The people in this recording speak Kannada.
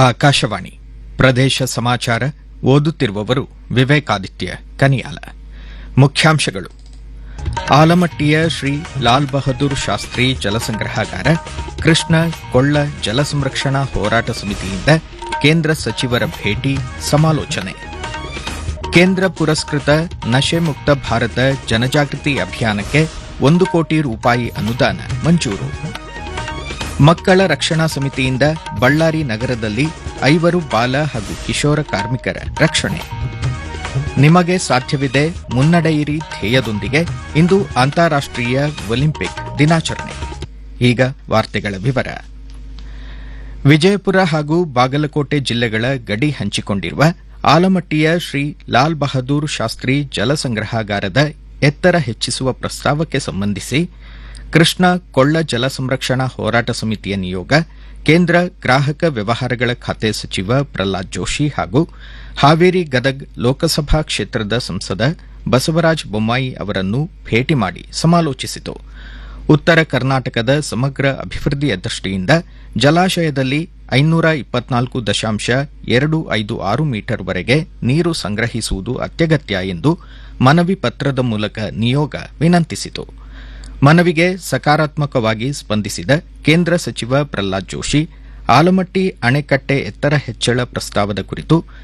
ಆಕಾಶವಾಣಿ ಪ್ರದೇಶ ಸಮಾಚಾರ ಓದುತ್ತಿರುವವರು ವಿವೇಕಾದಿತ್ಯ ಕನಿಯಾಲ ಮುಖ್ಯಾಂಶಗಳು ಆಲಮಟ್ಟಿಯ ಶ್ರೀ ಲಾಲ್ ಬಹದ್ದೂರ್ ಶಾಸ್ತ್ರಿ ಜಲಸಂಗ್ರಹಾಗಾರ ಕೃಷ್ಣ ಕೊಳ್ಳ ಜಲ ಸಂರಕ್ಷಣಾ ಹೋರಾಟ ಸಮಿತಿಯಿಂದ ಕೇಂದ್ರ ಸಚಿವರ ಭೇಟಿ ಸಮಾಲೋಚನೆ ಕೇಂದ್ರ ಪುರಸ್ಕೃತ ನಶೆ ಮುಕ್ತ ಭಾರತ ಜನಜಾಗೃತಿ ಅಭಿಯಾನಕ್ಕೆ ಒಂದು ಕೋಟಿ ರೂಪಾಯಿ ಅನುದಾನ ಮಂಜೂರು ಮಕ್ಕಳ ರಕ್ಷಣಾ ಸಮಿತಿಯಿಂದ ಬಳ್ಳಾರಿ ನಗರದಲ್ಲಿ ಐವರು ಬಾಲ ಹಾಗೂ ಕಿಶೋರ ಕಾರ್ಮಿಕರ ರಕ್ಷಣೆ ನಿಮಗೆ ಸಾಧ್ಯವಿದೆ ಮುನ್ನಡೆಯಿರಿ ಧ್ಯೇಯದೊಂದಿಗೆ ಇಂದು ಅಂತಾರಾಷ್ಟೀಯ ಒಲಿಂಪಿಕ್ ದಿನಾಚರಣೆ ಈಗ ವಾರ್ತೆಗಳ ವಿವರ ವಿಜಯಪುರ ಹಾಗೂ ಬಾಗಲಕೋಟೆ ಜಿಲ್ಲೆಗಳ ಗಡಿ ಹಂಚಿಕೊಂಡಿರುವ ಆಲಮಟ್ಟಿಯ ಶ್ರೀ ಲಾಲ್ ಬಹದ್ದೂರ್ ಶಾಸ್ತ್ರಿ ಜಲಸಂಗ್ರಹಾಗಾರದ ಎತ್ತರ ಹೆಚ್ಚಿಸುವ ಪ್ರಸ್ತಾವಕ್ಕೆ ಸಂಬಂಧಿಸಿ ಕೃಷ್ಣ ಕೊಳ್ಳ ಜಲ ಸಂರಕ್ಷಣಾ ಹೋರಾಟ ಸಮಿತಿಯ ನಿಯೋಗ ಕೇಂದ್ರ ಗ್ರಾಹಕ ವ್ಯವಹಾರಗಳ ಖಾತೆ ಸಚಿವ ಪ್ರಹ್ಲಾದ್ ಜೋಶಿ ಹಾಗೂ ಹಾವೇರಿ ಗದಗ್ ಲೋಕಸಭಾ ಕ್ಷೇತ್ರದ ಸಂಸದ ಬಸವರಾಜ ಬೊಮ್ಮಾಯಿ ಅವರನ್ನು ಭೇಟಿ ಮಾಡಿ ಸಮಾಲೋಚಿಸಿತು ಉತ್ತರ ಕರ್ನಾಟಕದ ಸಮಗ್ರ ಅಭಿವೃದ್ಧಿಯ ದೃಷ್ಟಿಯಿಂದ ಜಲಾಶಯದಲ್ಲಿ ಐನೂರ ಇಪ್ಪತ್ನಾಲ್ಕು ದಶಾಂಶ ಎರಡು ಐದು ಆರು ಮೀಟರ್ವರೆಗೆ ನೀರು ಸಂಗ್ರಹಿಸುವುದು ಅತ್ಯಗತ್ಯ ಎಂದು ಮನವಿ ಪತ್ರದ ಮೂಲಕ ನಿಯೋಗ ವಿನಂತಿಸಿತು ಮನವಿಗೆ ಸಕಾರಾತ್ಮಕವಾಗಿ ಸ್ಪಂದಿಸಿದ ಕೇಂದ್ರ ಸಚಿವ ಪ್ರಹ್ಲಾದ್ ಜೋಶಿ ಆಲಮಟ್ಟಿ ಅಣೆಕಟ್ಟೆ ಎತ್ತರ ಹೆಚ್ಚಳ ಪ್ರಸ್ತಾವದ ಕುರಿತು